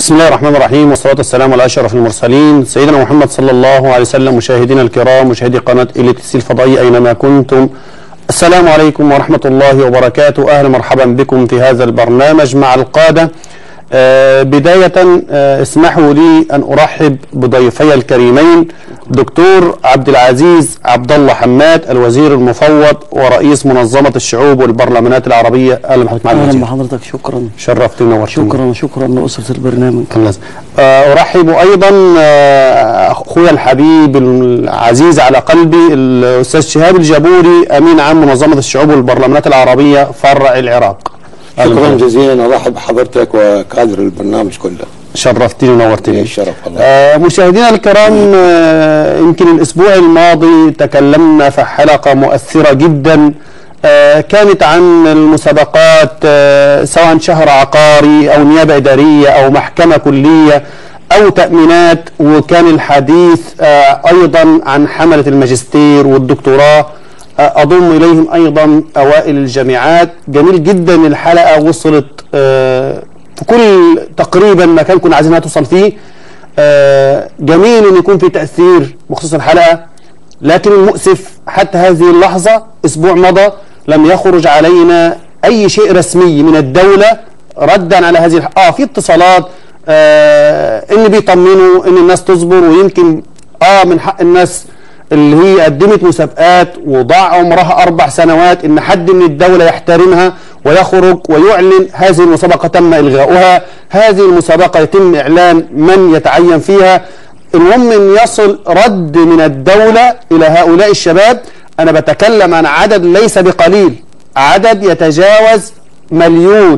بسم الله الرحمن الرحيم والصلاة والسلام على أشرف المرسلين سيدنا محمد صلى الله عليه وسلم مشاهدينا الكرام مشاهدي قناة إليتسي الفضائي أينما كنتم السلام عليكم ورحمة الله وبركاته أهلا مرحبا بكم في هذا البرنامج مع القادة آه، بداية آه، اسمحوا لي أن أرحب بضيفي الكريمين دكتور عبد العزيز عبد الله حماد الوزير المفوض ورئيس منظمة الشعوب والبرلمانات العربية أهلا بحضرتك معنا اهلا وزير. بحضرتك شكرا شرفتني ونورتني شكرا شكرا لاسره البرنامج كان لازم. آه، أرحب أيضا آه، أخويا الحبيب العزيز على قلبي الأستاذ شهاب الجابوري أمين عام منظمة الشعوب والبرلمانات العربية فرع العراق أهلا شكرا بحضرتك. جزيلا ارحب بحضرتك وكادر البرنامج كله شرفتني ونورتني الشرف الله آه، مشاهدينا الكرام آه، يمكن الأسبوع الماضي تكلمنا في حلقة مؤثرة جدا آه، كانت عن المسابقات آه، سواء شهر عقاري أو نيابة إدارية أو محكمة كلية أو تأمينات وكان الحديث آه، أيضا عن حملة الماجستير والدكتوراه آه، أضم إليهم أيضا أوائل الجامعات جميل جدا الحلقة وصلت آه، في كل تقريبا مكان كنا عايزينها توصل فيه آه، جميل ان يكون في تاثير بخصوص الحلقه لكن المؤسف حتى هذه اللحظه اسبوع مضى لم يخرج علينا اي شيء رسمي من الدوله ردا على هذه الح... اه في اتصالات آه ان بيطمنوا ان الناس تصبر ويمكن اه من حق الناس اللي هي قدمت مسابقات وضاع عمرها اربع سنوات ان حد من الدوله يحترمها ويخرج ويعلن هذه المسابقه تم الغاؤها هذه المسابقه يتم اعلان من يتعين فيها المهم ان يصل رد من الدوله الى هؤلاء الشباب انا بتكلم عن عدد ليس بقليل عدد يتجاوز مليون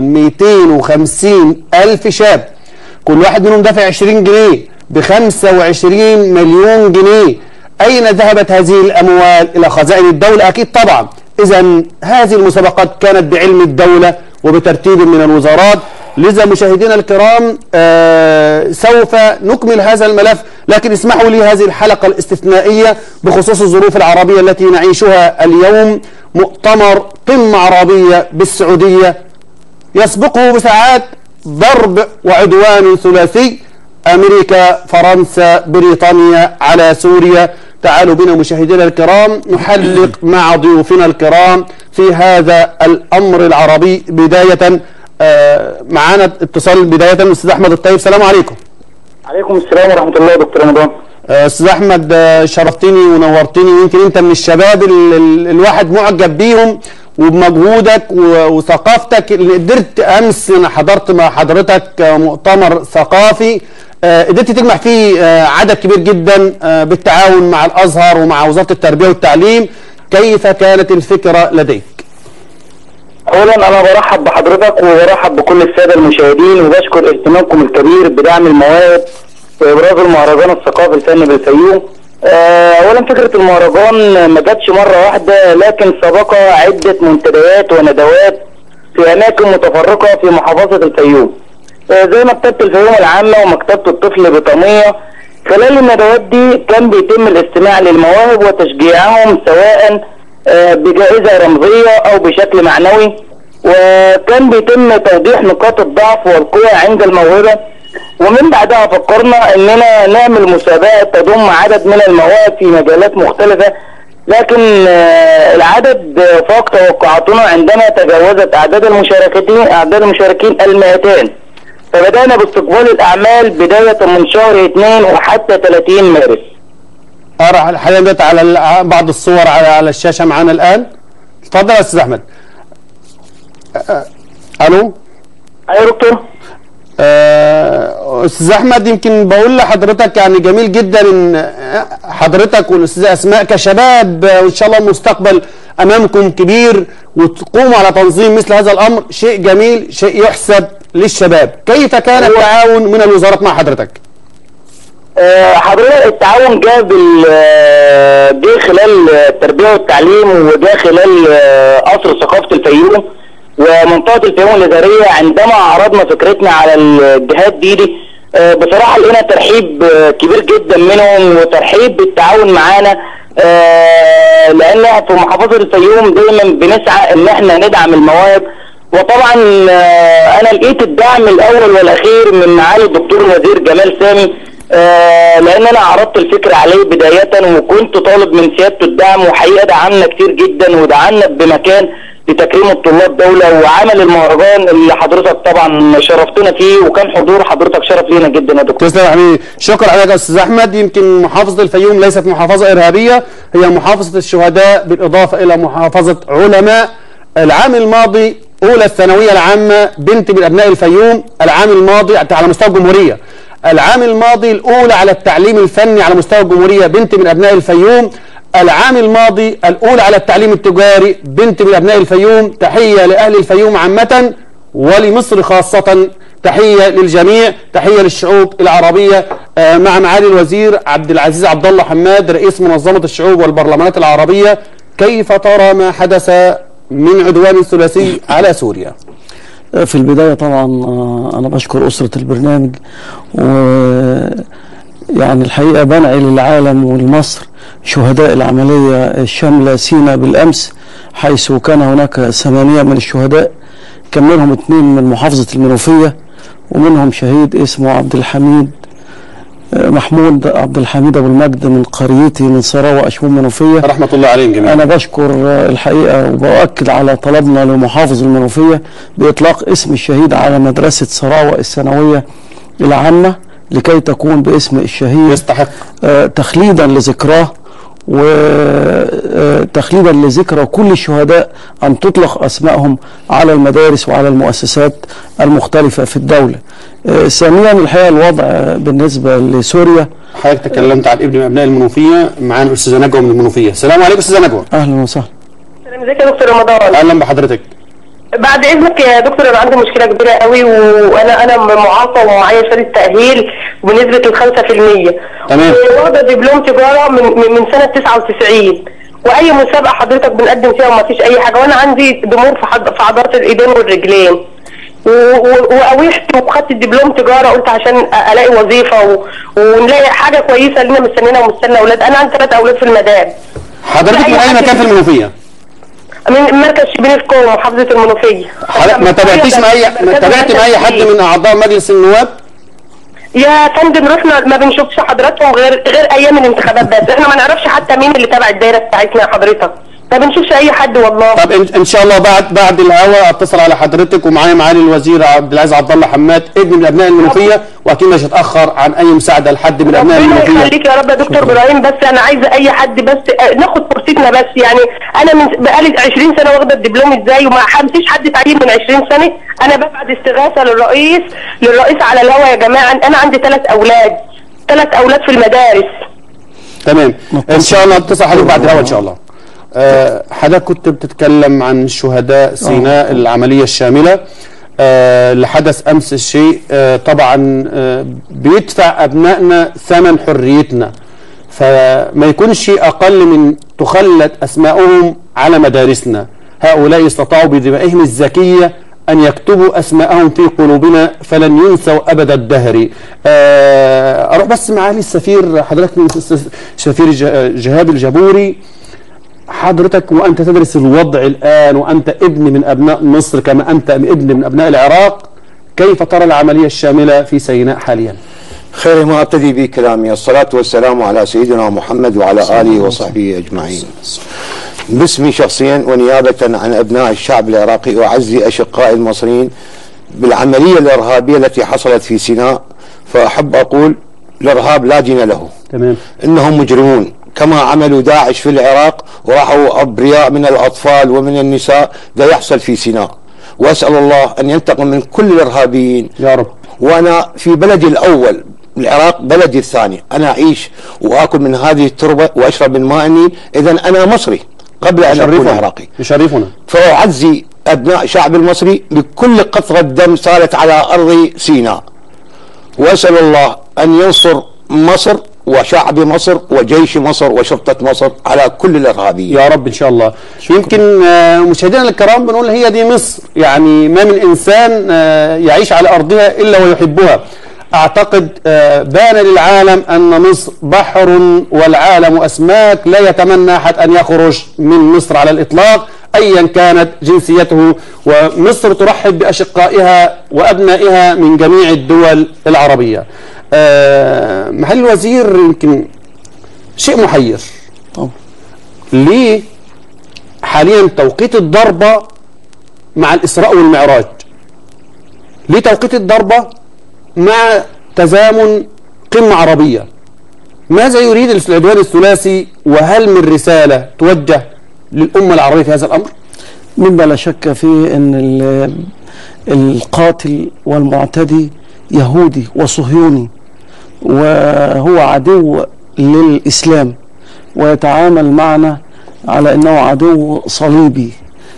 250 الف شاب كل واحد منهم دافع 20 جنيه ب 25 مليون جنيه أين ذهبت هذه الأموال إلى خزائن الدولة أكيد طبعا إذا هذه المسابقات كانت بعلم الدولة وبترتيب من الوزارات لذا مشاهدينا الكرام آه سوف نكمل هذا الملف لكن اسمحوا لي هذه الحلقة الاستثنائية بخصوص الظروف العربية التي نعيشها اليوم مؤتمر قمة عربية بالسعودية يسبقه بساعات ضرب وعدوان ثلاثي امريكا فرنسا بريطانيا على سوريا تعالوا بنا مشاهدينا الكرام نحلق مع ضيوفنا الكرام في هذا الامر العربي بدايه آه معانا اتصال بدايه استاذ احمد الطيب السلام عليكم عليكم السلام ورحمة الله يا دكتور رمضان آه، استاذ احمد آه، شرفتني ونورتني ويمكن انت من الشباب ال- ال- الواحد معجب بيهم وبمجهودك و- وثقافتك اللي قدرت امس انا حضرت مع حضرتك آه، مؤتمر ثقافي آه، قدرت تجمع فيه آه، عدد كبير جدا آه، بالتعاون مع الازهر ومع وزاره التربيه والتعليم كيف كانت الفكره لديك؟ أولا أنا برحب بحضرتك وبرحب بكل السادة المشاهدين وبشكر اهتمامكم الكبير بدعم المواهب وإبراز المهرجان الثقافي الفني بالفيوم آه، أولا فكرة المهرجان ما جاتش مرة واحدة لكن سبقها عدة منتديات وندوات في أماكن متفرقة في محافظة الفيوم آه، زي مكتبة الفيوم العامة ومكتبة الطفل بطمية خلال الندوات دي كان بيتم الاستماع للمواهب وتشجيعهم سواء آه، بجائزة رمزية أو بشكل معنوي وكان بيتم توضيح نقاط الضعف والقوة عند الموهبة ومن بعدها فكرنا اننا نعمل مسابقة تضم عدد من المواهب في مجالات مختلفة لكن آه، العدد آه، فاق توقعاتنا عندما تجاوزت اعداد المشاركين اعداد المشاركين المائتين فبدأنا باستقبال الاعمال بداية من شهر اثنين وحتى 30 مارس ارى حاليا دلوقتي على ال- بعض الصور على على الشاشه معانا الان اتفضل يا استاذ احمد آه، آه، الو ايوه يا دكتور آه، استاذ احمد يمكن بقول لحضرتك يعني جميل جدا ان حضرتك والاستاذه اسماء كشباب آه، وان شاء الله المستقبل امامكم كبير وتقوموا على تنظيم مثل هذا الامر شيء جميل شيء يحسب للشباب كيف كان التعاون من الوزارات مع حضرتك آه، حضرتك التعاون جاء بال آه، جه خلال التربيه والتعليم وجاء خلال آه، قصر ثقافه الفيوم ومنطقه الفيوم الاداريه عندما عرضنا فكرتنا على الجهات دي, دي آه، بصراحه لقينا ترحيب آه، كبير جدا منهم وترحيب بالتعاون معانا آه، لان في محافظه الفيوم دايما بنسعى ان احنا ندعم المواهب وطبعا آه، انا لقيت الدعم الاول والاخير من معالي الدكتور الوزير جمال سامي آه، لان انا عرضت الفكره عليه بدايه وكنت طالب من سيادته الدعم وحقيقه دعمنا كتير جدا ودعمنا بمكان لتكريم الطلاب دولة وعمل المهرجان اللي حضرتك طبعا شرفتنا فيه وكان حضور حضرتك شرف لينا جدا يا دكتور تسلم يا حبيبي شكرا عليك يا استاذ احمد يمكن محافظه الفيوم ليست محافظه ارهابيه هي محافظه الشهداء بالاضافه الى محافظه علماء العام الماضي اولى الثانويه العامه بنت من ابناء الفيوم العام الماضي على مستوى الجمهوريه العام الماضي الاولى على التعليم الفني على مستوى الجمهوريه بنت من ابناء الفيوم العام الماضي الاولى على التعليم التجاري بنت من ابناء الفيوم تحيه لاهل الفيوم عامه ولمصر خاصه تحيه للجميع تحيه للشعوب العربيه آه، مع معالي الوزير عبد العزيز عبد الله حماد رئيس منظمه الشعوب والبرلمانات العربيه كيف ترى ما حدث من عدوان ثلاثي على سوريا في البداية طبعا آه، أنا بشكر أسرة البرنامج و يعني الحقيقة بنعي للعالم ولمصر شهداء العملية الشاملة سينا بالأمس حيث كان هناك ثمانية من الشهداء كان منهم اثنين من محافظة المنوفية ومنهم شهيد اسمه عبد الحميد آه، محمود عبد الحميد أبو المجد من قريتي من سراوة أشمون منوفية رحمه الله عليهم جميعا أنا بشكر آه، الحقيقة وبأكد على طلبنا لمحافظ المنوفية بإطلاق اسم الشهيد على مدرسة سراوة الثانوية العامة لكي تكون باسم الشهيد يستحق آه، تخليدا لذكراه وتخليدا لذكرى كل الشهداء أن تطلق أسمائهم على المدارس وعلى المؤسسات المختلفة في الدولة آه، ثانيا الحقيقة الوضع آه، بالنسبة لسوريا حضرتك تكلمت عن ابن من ابناء المنوفيه معانا الاستاذه نجوى من المنوفيه السلام عليكم استاذه نجوى أهلا وسهلا ازيك يا دكتور رمضان اهلا بحضرتك بعد اذنك يا دكتور انا عندي مشكله كبيره قوي وانا انا معاقه ومعايا شهاده تاهيل بنسبه ال 5% تمام. واخده دبلوم تجاره من من من سنه 99 واي مسابقه حضرتك بنقدم فيها وما فيش اي حاجه وانا عندي ضمور في حض- في عضلات الايدين والرجلين و- و- وقاوحت وخدت الدبلوم تجاره قلت عشان أ- الاقي وظيفه و... ونلاقي حاجه كويسه لنا مستنينا ومستنى اولاد انا عندي ثلاث اولاد في المدام حضرتك من أي اي حد مكان في المنوفيه من مركز شبين الكوم محافظه المنوفيه حضرتك ما تابعتيش مع اي ما تابعت مع اي حد من اعضاء مجلس النواب يا فندم رحنا ما بنشوفش حضراتهم غير غير ايام الانتخابات بس احنا ما نعرفش حتى مين اللي تبع الدايره بتاعتنا يا حضرتك ما بنشوفش اي حد والله طب ان إن شاء الله بعد بعد الهوا اتصل على حضرتك ومعايا معالي الوزير عبد العزيز عبد الله حماد ابن من ابناء المنوفيه واكيد مش هتاخر عن اي مساعده لحد من ابناء ربنا المنوفيه يخليك يا رب يا دكتور ابراهيم بس انا عايزه اي حد بس آه، ناخد فرصتنا بس يعني انا من بقالي 20 سنه واخده الدبلوم ازاي وما فيش حد تعيين من 20 سنه انا ببعت استغاثه للرئيس للرئيس على الهوا يا جماعه انا عندي ثلاث اولاد ثلاث اولاد في المدارس تمام ان شاء الله اتصل حضرتك بعد الهوا ان شاء الله آه، حضرتك كنت بتتكلم عن شهداء سيناء العمليه الشامله آه، اللي حدث امس الشيء آه، طبعا آه، بيدفع ابنائنا ثمن حريتنا فما يكونش شيء اقل من تخلد اسماءهم على مدارسنا هؤلاء استطاعوا بدمائهم الزكيه أن يكتبوا أسماءهم في قلوبنا فلن ينسوا أبد الدهر آه، أروح بس معالي السفير حضرتك من الس- سفير ج- جهاد الجبوري حضرتك وأنت تدرس الوضع الآن وأنت ابن من أبناء مصر كما أنت ابن من أبناء العراق كيف ترى العملية الشاملة في سيناء حاليا خير ما ابتدي به كلامي الصلاة والسلام على سيدنا محمد وعلى آله وصحبه أجمعين باسمي شخصيا ونيابة عن أبناء الشعب العراقي أعزي أشقائي المصريين بالعملية الإرهابية التي حصلت في سيناء فأحب أقول الإرهاب لا دين له تمام انهم مجرمون كما عملوا داعش في العراق وراحوا ابرياء من الاطفال ومن النساء ده يحصل في سيناء واسال الله ان ينتقم من كل الارهابيين يا رب وانا في بلدي الاول العراق بلدي الثاني انا اعيش واكل من هذه التربه واشرب من ماء النيل اذا انا مصري قبل ان اكون يشرفنا عراقي يشرفنا فأعزي أبناء الشعب المصري بكل قطرة دم سالت على أرض سيناء وأسأل الله أن ينصر مصر وشعب مصر وجيش مصر وشرطة مصر على كل الإرهابيين يا رب ان شاء الله يمكن آه، مشاهدينا الكرام بنقول هي دي مصر يعني ما من انسان آه، يعيش على ارضها الا ويحبها اعتقد آه، بان للعالم ان مصر بحر والعالم اسماك لا يتمنى احد ان يخرج من مصر على الاطلاق أيا كانت جنسيته ومصر ترحب بأشقائها وأبنائها من جميع الدول العربية آه، محل الوزير يمكن شيء محير طبعا ليه حاليا توقيت الضربة مع الإسراء والمعراج ليه توقيت الضربة مع تزامن قمة عربية ماذا يريد العدوان الثلاثي وهل من رسالة توجه للأمة العربية في هذا الأمر مما لا شك فيه ان ال- القاتل والمعتدي يهودي وصهيوني وهو عدو للاسلام ويتعامل معنا على انه عدو صليبي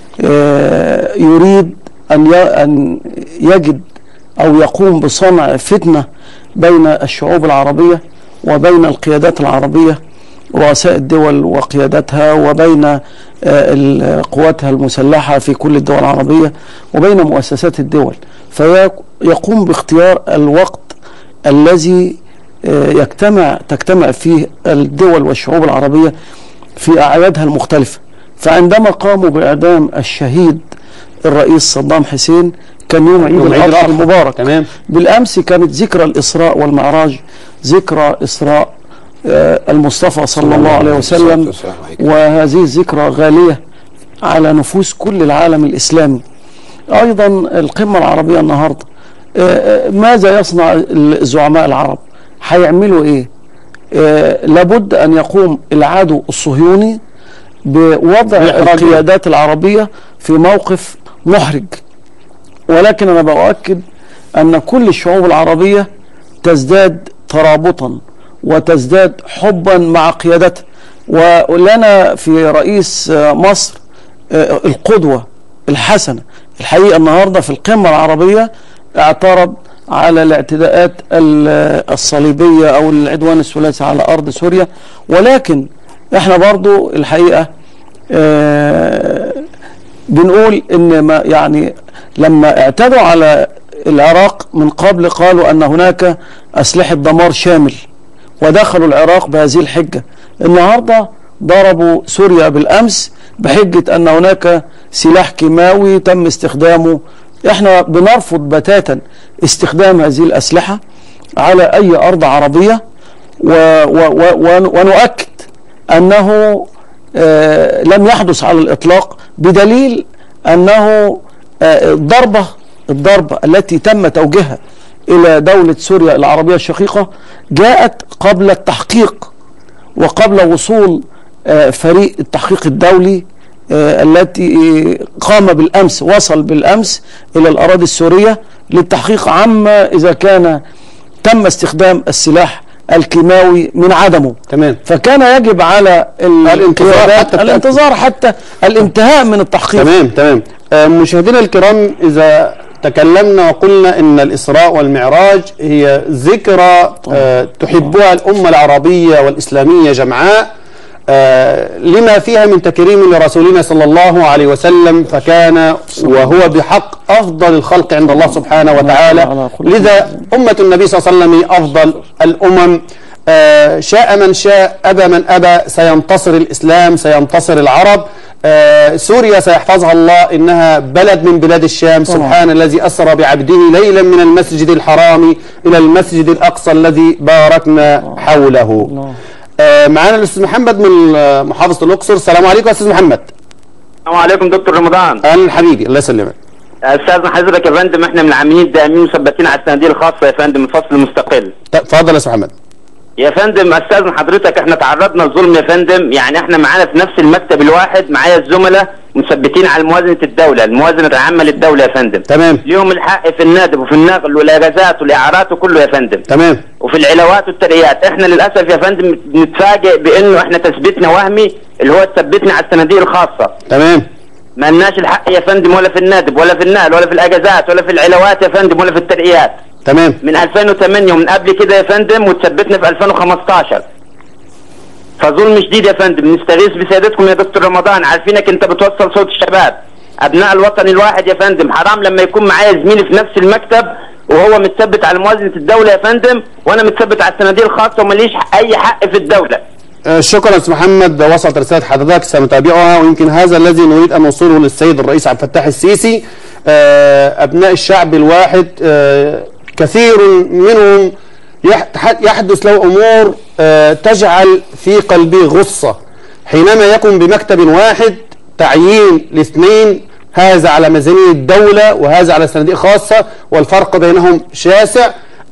آه، يريد ان ي- ان يجد او يقوم بصنع فتنه بين الشعوب العربيه وبين القيادات العربيه رؤساء الدول وقيادتها وبين آه، ال- قواتها المسلحة في كل الدول العربية وبين مؤسسات الدول فيقوم باختيار الوقت الذي آه، يجتمع تجتمع فيه الدول والشعوب العربية في أعيادها المختلفة فعندما قاموا بإعدام الشهيد الرئيس صدام حسين كان يوم عيد يوم عيد الأضحى الأضحى. المبارك تمام. بالأمس كانت ذكرى الإسراء والمعراج ذكرى إسراء آه، المصطفى صلى الله عليه وسلم والسلام عليكم. وهذه الذكرى غالية على نفوس كل العالم الإسلامي أيضا القمة العربية النهاردة آه، آه، ماذا يصنع الزعماء العرب هيعملوا إيه آه، لابد أن يقوم العدو الصهيوني بوضع بإحراج القيادات العربية في موقف محرج ولكن أنا بؤكد أن كل الشعوب العربية تزداد ترابطا وتزداد حبا مع قيادتها ولنا في رئيس آه، مصر آه، القدوة الحسنة الحقيقة النهاردة في القمة العربية اعترض على الاعتداءات ال- الصليبية أو العدوان الثلاثي على أرض سوريا ولكن احنا برضو الحقيقة آه، بنقول ان ما يعني لما اعتدوا على العراق من قبل قالوا ان هناك اسلحه دمار شامل ودخلوا العراق بهذه الحجه النهارده ضربوا سوريا بالامس بحجه ان هناك سلاح كيماوي تم استخدامه احنا بنرفض بتاتا استخدام هذه الاسلحه على اي ارض عربيه و و و ون- ونؤكد انه آه، لم يحدث على الاطلاق بدليل انه آه، الضربه الضربه التي تم توجيهها الى دوله سوريا العربيه الشقيقه جاءت قبل التحقيق وقبل وصول آه، فريق التحقيق الدولي آه، التي قام بالامس وصل بالامس الى الاراضي السوريه للتحقيق عما اذا كان تم استخدام السلاح الكيماوي من عدمه تمام فكان يجب على ال- الانتظار القيادات حتى التأكد. الانتظار حتى الانتهاء من التحقيق تمام تمام آه، مشاهدينا الكرام إذا تكلمنا وقلنا إن الإسراء والمعراج هي ذكرى آه، تحبها الأمة العربية والإسلامية جمعاء آه، لما فيها من تكريم لرسولنا صلى الله عليه وسلم فكان وهو بحق أفضل الخلق عند الله سبحانه وتعالى على خلق لذا أمة النبي صلى الله عليه وسلم هي أفضل الأمم آه، شاء من شاء أبى من أبى سينتصر الإسلام سينتصر العرب آه، سوريا سيحفظها الله إنها بلد من بلاد الشام سبحان الذي أسرى بعبده ليلا من المسجد الحرام إلى المسجد الأقصى الذي باركنا حوله آه، معانا الأستاذ محمد من آه، محافظة الأقصر السلام عليكم يا أستاذ محمد السلام عليكم دكتور رمضان أهلا حبيبي الله يسلمك استاذنا حضرتك يا فندم احنا من العاملين الدائمين مثبتين على الصناديق الخاصه يا فندم الفصل المستقل تفضل يا أستاذ محمد يا فندم استاذن حضرتك احنا تعرضنا للظلم يا فندم يعني احنا معانا في نفس المكتب الواحد معايا الزملاء مثبتين على موازنه الدوله الموازنه العامه للدوله يا فندم تمام ليهم الحق في النادب وفي النقل والاجازات والاعارات وكله يا فندم تمام وفي العلاوات والترقيات احنا للاسف يا فندم نتفاجئ بانه احنا تثبيتنا وهمي اللي هو تثبتنا على الصناديق الخاصه تمام ما لناش الحق يا فندم ولا في النادب ولا في النقل ولا في الاجازات ولا في العلاوات يا فندم ولا في الترقيات تمام من 2008 ومن قبل كده يا فندم وتثبتنا في 2015 فظلم شديد يا فندم نستغيث بسيادتكم يا دكتور رمضان عارفينك انت بتوصل صوت الشباب ابناء الوطن الواحد يا فندم حرام لما يكون معايا زميلي في نفس المكتب وهو متثبت على موازنه الدوله يا فندم وانا متثبت على الصناديق الخاصه وماليش اي حق في الدوله آه، شكرا استاذ محمد وصلت رساله حضرتك سنتابعها ويمكن هذا الذي نريد ان نوصله للسيد الرئيس عبد الفتاح السيسي آه، ابناء الشعب الواحد آه، كثير منهم يح- يحدث له امور آه، تجعل في قلبه غصه حينما يكون بمكتب واحد تعيين لاثنين هذا على ميزانيه الدوله وهذا على صناديق خاصه والفرق بينهم شاسع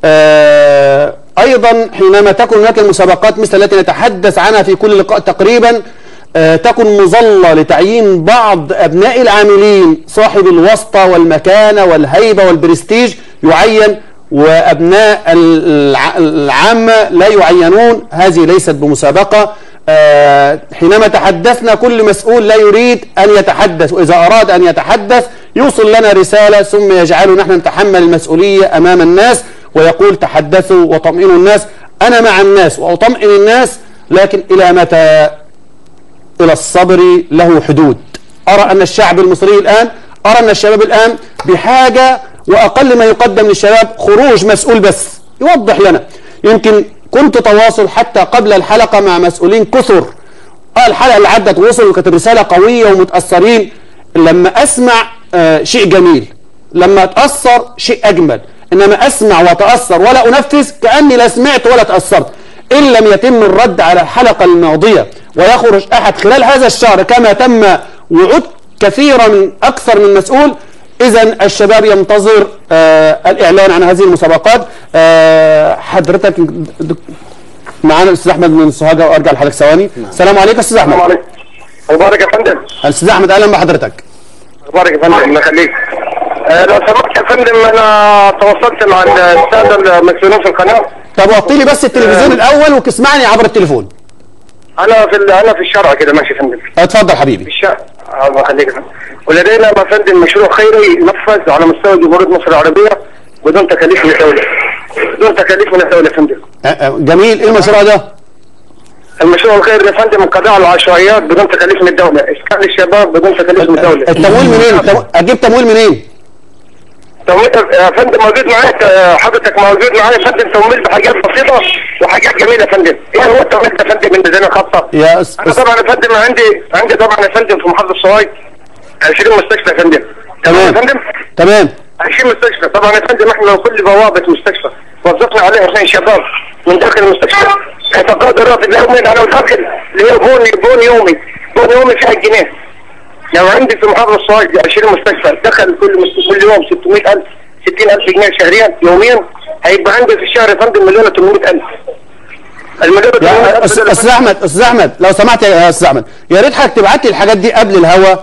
آه، ايضا حينما تكون هناك المسابقات مثل التي نتحدث عنها في كل لقاء تقريبا آه، تكن مظله لتعيين بعض ابناء العاملين صاحب الواسطه والمكانه والهيبه والبرستيج يعين وابناء الع- العامه لا يعينون هذه ليست بمسابقه آه، حينما تحدثنا كل مسؤول لا يريد ان يتحدث واذا اراد ان يتحدث يوصل لنا رساله ثم يجعلنا نحن نتحمل المسؤوليه امام الناس ويقول تحدثوا وطمئنوا الناس انا مع الناس واطمئن الناس لكن الى متى الى الصبر له حدود ارى ان الشعب المصري الان ارى ان الشباب الان بحاجه واقل ما يقدم للشباب خروج مسؤول بس يوضح لنا يمكن كنت تواصل حتى قبل الحلقه مع مسؤولين كثر اه الحلقه اللي عدت وصلوا كانت رساله قويه ومتاثرين لما اسمع آه شيء جميل لما اتاثر شيء اجمل انما اسمع واتاثر ولا انفذ كاني لا سمعت ولا تاثرت ان لم يتم الرد على الحلقه الماضيه ويخرج احد خلال هذا الشهر كما تم وعود كثيره من اكثر من مسؤول اذا الشباب ينتظر آه الاعلان عن هذه المسابقات آه حضرتك دك- معانا الاستاذ احمد من سوهاجه وارجع لحضرتك ثواني السلام عليكم استاذ السلام احمد عليكم مبارك يا فندم الاستاذ احمد اهلا بحضرتك مبارك يا فندم الله يخليك آه، لو سمحت يا فندم انا تواصلت مع الساده المسؤولين في القناه طب وطي لي بس التلفزيون الاول وتسمعني عبر التليفون انا في ال- انا في الشارع كده ماشي يا فندم اتفضل في حبيبي الشارع الله يخليك يا فندم ولدينا يا فندم مشروع خيري ينفذ على مستوى جمهوريه مصر العربيه بدون تكاليف من الدوله بدون تكاليف من الدوله يا فندم آه، آه، جميل ايه المشروع ده المشروع الخيري يا فندم القضاء على العشوائيات بدون تكاليف من الدوله اسكان الشباب بدون تكاليف من الدوله التمويل منين التمو- اجيب تمويل منين تمويل يا فندم موجود معاك آه، حضرتك موجود معايا يا فندم تمويل بحاجات بسيطه وحاجات جميله يا فندم ايه هو التمويل يا فندم من ميزانيه خاصه يا أس... انا أس... طبعا يا فندم عندي عندي طبعا يا فندم في محافظه الصوايد 20 مستشفى يا فندم تمام. يا فندم تمام 20 مستشفى طبعا يا فندم احنا لو كل بوابه مستشفى وظفنا عليها اثنين شباب من داخل المستشفى يتقاضى راتب يومي انا داخل اللي هي بوني بون يومي بون يومي فيها الجنيه لو عندي في محافظه الصوايد 20 مستشفى دخل كل مست... كل يوم 600000 60000 جنيه شهريا يوميا هيبقى عندي في الشهر يا فندم مليون 800000 المليون يا 800000 أس- استاذ احمد استاذ احمد لو سمحت يا استاذ احمد يا ريت حضرتك تبعت لي الحاجات دي قبل الهوا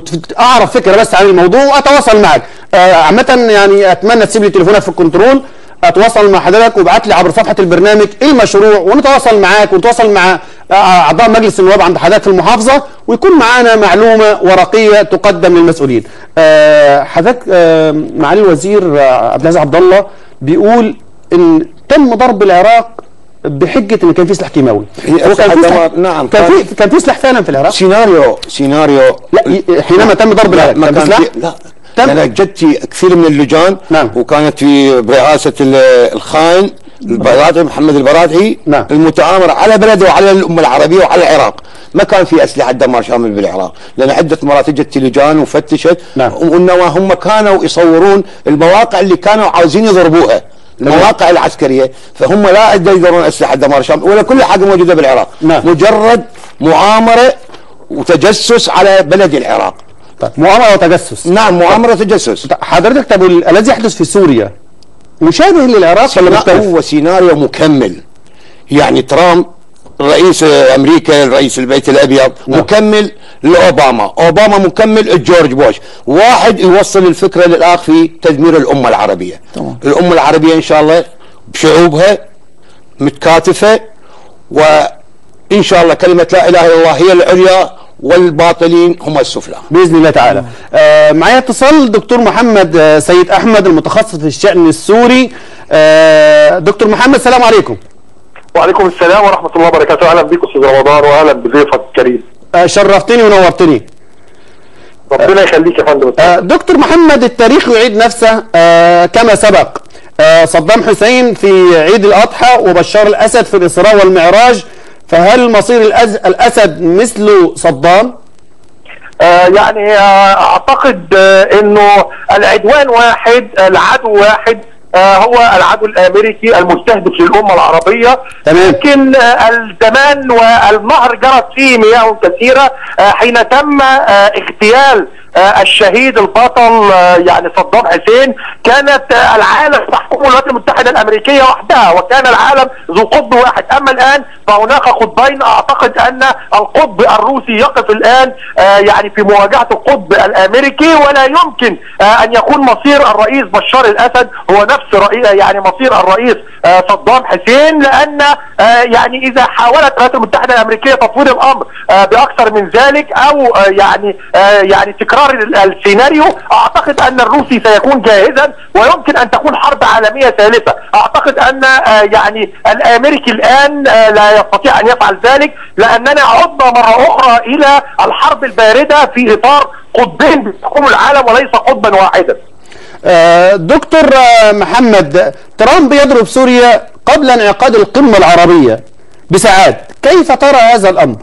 واعرف فكره بس عن الموضوع واتواصل معك آه، عامه يعني اتمنى تسيب لي تليفونك في الكنترول اتواصل مع حضرتك وابعت لي عبر صفحه البرنامج ايه المشروع ونتواصل معاك ونتواصل مع آه، اعضاء مجلس النواب عند حضرتك في المحافظه ويكون معانا معلومه ورقيه تقدم للمسؤولين. آه، حضرتك آه، معالي الوزير آه، عبد العزيز عبد الله بيقول ان تم ضرب العراق بحجه ان كان في سلاح كيماوي. هي هو كان في أسلحة سلاح دمار، نعم، كان كان- في كان في سلاح فعلا في العراق؟ سيناريو سيناريو لا ي- حينما تم ضرب لا العراق ما كان في كان سلاح؟ في لا تم. انا جدتي كثير من اللجان نعم. وكانت في برئاسه ال- الخاين البرادعي محمد البرادعي نعم. المتآمر على بلده وعلى الامه العربيه وعلى العراق ما كان في اسلحه دمار شامل بالعراق لان عده مرات اجت لجان وفتشت نعم. وانما هم كانوا يصورون المواقع اللي كانوا عاوزين يضربوها المواقع العسكريه فهم لا يقدرون اسلحه دمار شامل ولا كل حاجه موجوده بالعراق نعم. مجرد مؤامره وتجسس على بلد العراق طيب مؤامره وتجسس نعم مؤامره تجسس حضرتك طب ال- الذي يحدث في سوريا مشابه للعراق ولا لا مختلف؟ هو سيناريو مكمل يعني ترامب رئيس امريكا رئيس البيت الابيض نعم. مكمل لاوباما اوباما مكمل لجورج بوش واحد يوصل الفكره للاخر في تدمير الامه العربيه طبعا. الامه العربيه ان شاء الله بشعوبها متكاتفه وان شاء الله كلمه لا اله الا الله هي العليا والباطلين هم السفلى باذن الله تعالى. آه معايا اتصال دكتور محمد آه سيد احمد المتخصص في الشان السوري. آه دكتور محمد السلام عليكم. وعليكم السلام ورحمه الله وبركاته اهلا بك استاذ رمضان واهلا بضيفك الكريم آه شرفتني ونورتني. ربنا يخليك يا فندم آه دكتور محمد التاريخ يعيد نفسه آه كما سبق. آه صدام حسين في عيد الاضحى وبشار الاسد في الاسراء والمعراج فهل مصير الأز- الأسد مثل صدام؟ آه، يعني آه، اعتقد آه، انه العدوان واحد العدو واحد آه، هو العدو الامريكي المستهدف للامه العربيه تمام. لكن آه، الزمان والنهر جرت فيه مياه كثيره آه، حين تم آه، اغتيال آه، الشهيد البطل آه، يعني صدام حسين كانت آه، العالم تحكمه الولايات المتحده الامريكيه وحدها وكان العالم ذو قطب واحد اما الان فهناك قطبين اعتقد ان القطب الروسي يقف الان آه، يعني في مواجهه القطب الامريكي ولا يمكن آه، ان يكون مصير الرئيس بشار الاسد هو نفس رئيس يعني مصير الرئيس آه، صدام حسين لان آه، يعني اذا حاولت الولايات المتحده الامريكيه تطوير الامر آه، باكثر من ذلك او آه، يعني آه، يعني تكرار ال- السيناريو اعتقد ان الروسي سيكون جاهزا ويمكن ان تكون حرب عالميه ثالثه اعتقد ان آه، يعني الامريكي الان آه، لا يستطيع ان يفعل ذلك لاننا عدنا مره اخرى الى الحرب البارده في اطار قطبين بيحكموا العالم وليس قطبا واحدا آه، دكتور آه، محمد ترامب يضرب سوريا قبل انعقاد القمة العربية بساعات كيف ترى هذا الأمر؟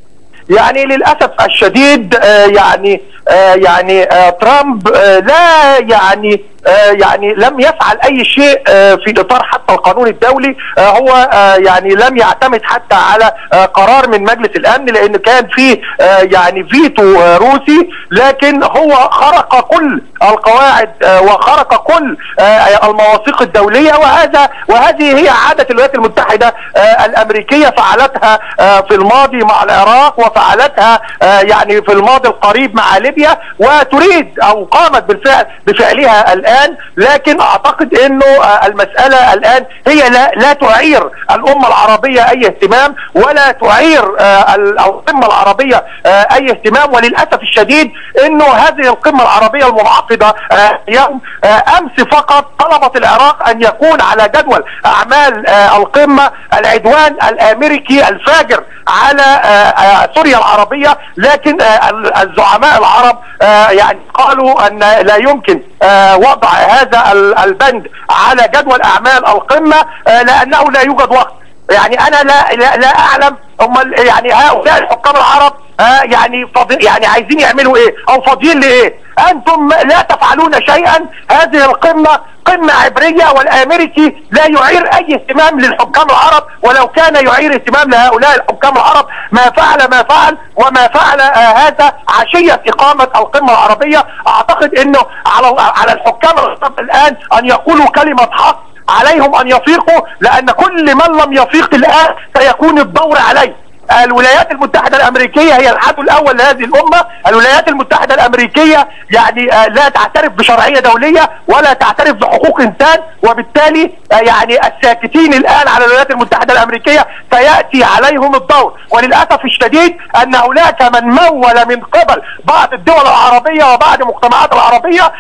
يعني للاسف الشديد آه، يعني آه، يعني آه، ترامب آه، لا يعني آه، يعني لم يفعل اي شيء آه، في اطار حتى القانون الدولي آه، هو آه، يعني لم يعتمد حتى على آه، قرار من مجلس الامن لان كان في آه، يعني فيتو آه، روسي لكن هو خرق كل القواعد آه، وخرق كل آه، المواثيق الدوليه وهذا وهذه هي عاده الولايات المتحده آه، الامريكيه فعلتها آه، في الماضي مع العراق وفعلتها آه، يعني في الماضي القريب مع ليبيا وتريد او قامت بالفعل بفعلها الان لكن اعتقد انه آه، المساله الان هي لا, لا تعير الامه العربيه اي اهتمام ولا تعير آه، ال- القمه العربيه آه، اي اهتمام وللاسف الشديد انه هذه القمه العربيه المنعقده آه، يوم آه، امس فقط طلبت العراق ان يكون على جدول اعمال آه، القمه العدوان الامريكي الفاجر على آه، آه، سوريا العربيه لكن آه، ال- الزعماء العرب آه، يعني قالوا ان لا يمكن آه، وضع هذا ال- البند على جدول اعمال القمه آه، لانه لا يوجد وقت يعني انا لا لا, لا اعلم هم يعني هؤلاء الحكام العرب آه يعني فاضي يعني عايزين يعملوا ايه او فاضيين لايه انتم لا تفعلون شيئا هذه القمه قمه عبريه والامريكي لا يعير اي اهتمام للحكام العرب ولو كان يعير اهتمام لهؤلاء الحكام العرب ما فعل ما فعل وما فعل آه هذا عشيه اقامه القمه العربيه اعتقد انه على على الحكام العرب الان ان يقولوا كلمه حق عليهم ان يفيقوا لان كل من لم يفيق الان سيكون الدور عليه الولايات المتحدة الأمريكية هي العدو الأول لهذه الأمة الولايات المتحدة الأمريكية يعني آه لا تعترف بشرعية دولية ولا تعترف بحقوق إنسان وبالتالي آه يعني الساكتين الآن على الولايات المتحدة الأمريكية سيأتي عليهم الدور وللأسف الشديد أن هناك من مول من قبل بعض الدول العربية وبعض المجتمعات العربية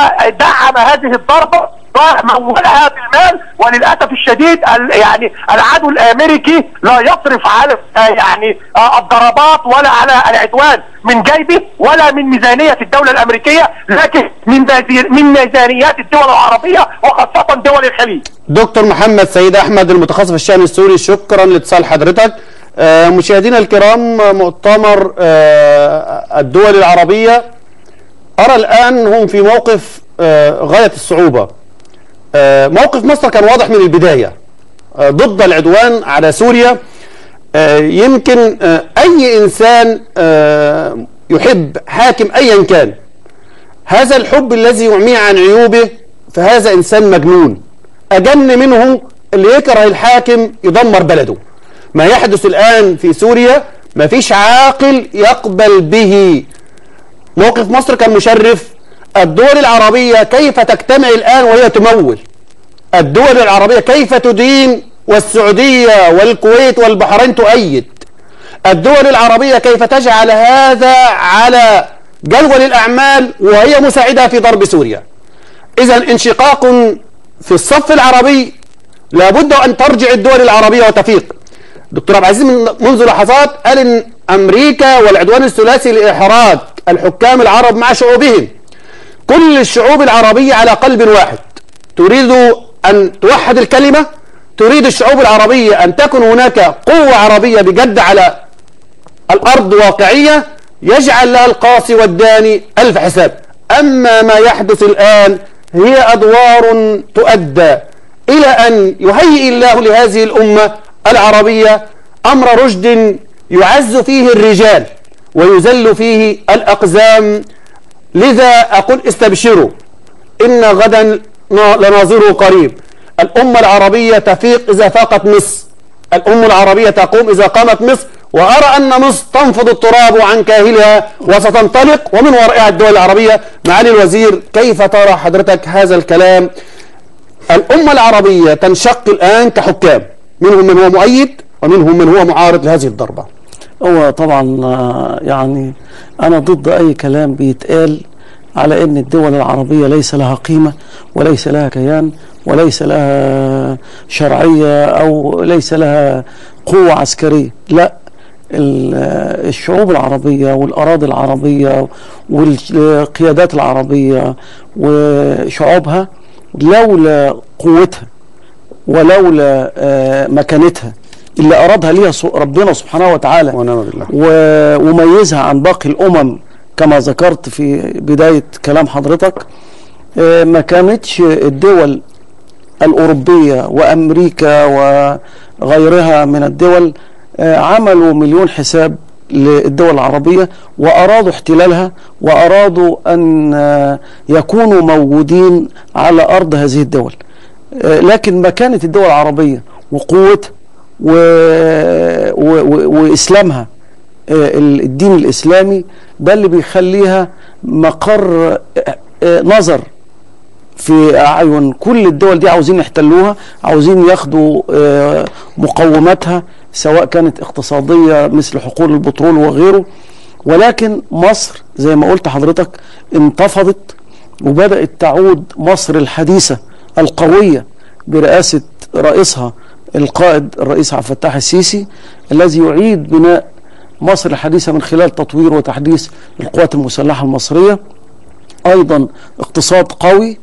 ودعم هذه الضربة ومولها بالمال وللاسف الشديد ال- يعني العدو الامريكي لا يصرف على آه يعني آه الضربات ولا على العدوان من جيبه ولا من ميزانيه الدوله الامريكيه لكن من ميزان- من ميزانيات الدول العربيه وخاصه دول الخليج. دكتور محمد سيد أحمد المتخصص في الشأن السوري شكرا لاتصال حضرتك آه، مشاهدينا الكرام آه، مؤتمر آه، الدول العربية أرى الآن هم في موقف آه، غاية الصعوبة آه، موقف مصر كان واضح من البداية آه، ضد العدوان على سوريا آه، يمكن آه، أي إنسان آه، يحب حاكم أيا كان هذا الحب الذي يعميه عن عيوبه فهذا إنسان مجنون أجن منه اللي يكره الحاكم يدمر بلده ما يحدث الآن في سوريا ما فيش عاقل يقبل به موقف مصر كان مشرف الدول العربية كيف تجتمع الآن وهي تمول الدول العربية كيف تدين والسعودية والكويت والبحرين تؤيد الدول العربية كيف تجعل هذا على جدول الأعمال وهي مساعدة في ضرب سوريا إذا انشقاق في الصف العربي لابد أن ترجع الدول العربية وتفيق دكتور عبد العزيز من منذ لحظات قال ان امريكا والعدوان الثلاثي لاحراج الحكام العرب مع شعوبهم كل الشعوب العربيه على قلب واحد تريد ان توحد الكلمه تريد الشعوب العربية أن تكون هناك قوة عربية بجد على الأرض واقعية يجعل لها القاصي والداني ألف حساب أما ما يحدث الآن هي أدوار تؤدى إلى أن يهيئ الله لهذه الأمة العربية أمر رشد يعز فيه الرجال ويذل فيه الأقزام لذا أقول استبشروا إن غدا لناظره قريب الأمة العربية تفيق إذا فاقت مصر الأمة العربية تقوم إذا قامت مصر وأرى أن مصر تنفض التراب عن كاهلها وستنطلق ومن ورائها الدول العربية معالي الوزير كيف ترى حضرتك هذا الكلام الأمة العربية تنشق الآن كحكام منهم من هو مؤيد ومنهم من هو معارض لهذه الضربة هو طبعا آه، يعني انا ضد اي كلام بيتقال على ان الدول العربيه ليس لها قيمه وليس لها كيان وليس لها شرعيه او ليس لها قوه عسكريه لا ال- آه، الشعوب العربيه والاراضي العربيه والقيادات العربيه وشعوبها لولا قوتها ولولا آه، مكانتها اللي أرادها ليها سو- ربنا سبحانه وتعالى ونعم بالله و- وميزها عن باقي الأمم كما ذكرت في بداية كلام حضرتك آه، ما كانتش الدول الأوروبية وأمريكا وغيرها من الدول آه، عملوا مليون حساب للدول العربية وأرادوا احتلالها وأرادوا أن آه، يكونوا موجودين على أرض هذه الدول آه، لكن مكانة الدول العربية وقوتها و... و... و... وإسلامها آه، ال- الدين الإسلامي ده اللي بيخليها مقر آه، آه، نظر في أعين كل الدول دي عاوزين يحتلوها عاوزين ياخدوا آه، مقوماتها سواء كانت اقتصادية مثل حقول البترول وغيره ولكن مصر زي ما قلت حضرتك انتفضت وبدأت تعود مصر الحديثة القوية برئاسة رئيسها القائد الرئيس عبد الفتاح السيسي الذي يعيد بناء مصر الحديثة من خلال تطوير وتحديث القوات المسلحة المصرية ايضا اقتصاد قوي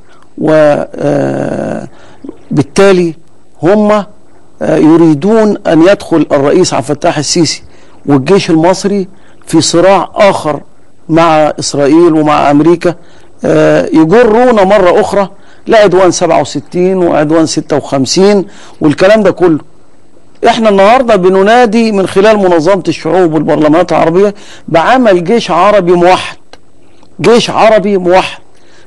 وبالتالي هم آه، يريدون ان يدخل الرئيس عبد الفتاح السيسي والجيش المصري في صراع اخر مع اسرائيل ومع امريكا آه، يجرونا مره اخرى لعدوان 67 وعدوان 56 والكلام ده كله احنا النهارده بننادي من خلال منظمه الشعوب والبرلمانات العربيه بعمل جيش عربي موحد جيش عربي موحد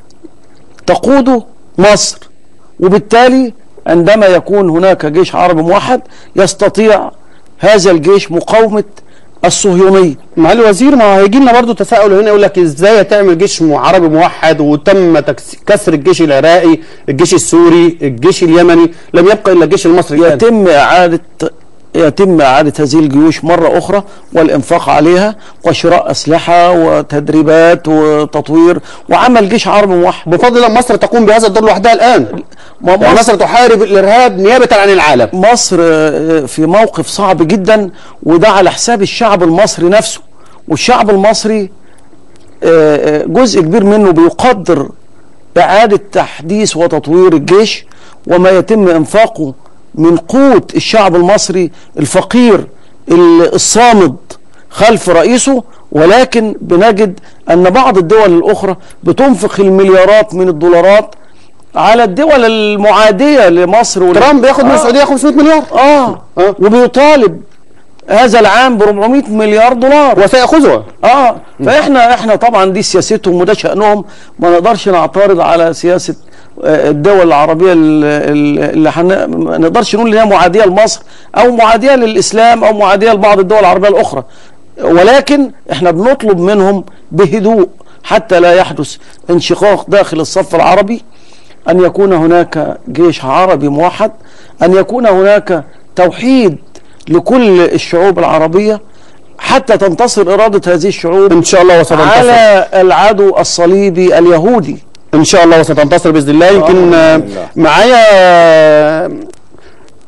تقوده مصر وبالتالي عندما يكون هناك جيش عربي موحد يستطيع هذا الجيش مقاومة الصهيونية معالي الوزير ما هيجي لنا برضه تساؤل هنا يقول لك ازاي تعمل جيش م- عربي موحد وتم تكس- كسر الجيش العراقي الجيش السوري الجيش اليمني لم يبقى الا الجيش المصري الآن. يتم إعادة يتم إعادة هذه الجيوش مرة أخرى والإنفاق عليها وشراء أسلحة وتدريبات وتطوير وعمل جيش عربي موحد بفضل الله مصر تقوم بهذا الدور لوحدها الان ما يعني مصر مصر تحارب الارهاب نيابه عن العالم مصر آه، في موقف صعب جدا وده على حساب الشعب المصري نفسه والشعب المصري آه، آه، جزء كبير منه بيقدر إعادة تحديث وتطوير الجيش وما يتم إنفاقه من قوت الشعب المصري الفقير ال- الصامد خلف رئيسه ولكن بنجد أن بعض الدول الأخرى بتنفق المليارات من الدولارات على الدول المعادية لمصر وال- ترامب بياخد من آه. السعوديه 500 مليار اه آه. وبيطالب هذا العام ب 400 مليار دولار وسيأخذها اه فاحنا احنا طبعا دي سياستهم وده شأنهم ما نقدرش نعترض على سياسة آه، الدول العربية ال- ال- اللي حن... ما نقدرش نقول انها معادية لمصر او معادية للاسلام او معادية لبعض الدول العربية الاخرى ولكن احنا بنطلب منهم بهدوء حتى لا يحدث انشقاق داخل الصف العربي أن يكون هناك جيش عربي موحد أن يكون هناك توحيد لكل الشعوب العربية حتى تنتصر إرادة هذه الشعوب ان شاء الله وستنتصر على العدو الصليبي اليهودي ان شاء الله وستنتصر باذن الله يمكن آه، معايا آه،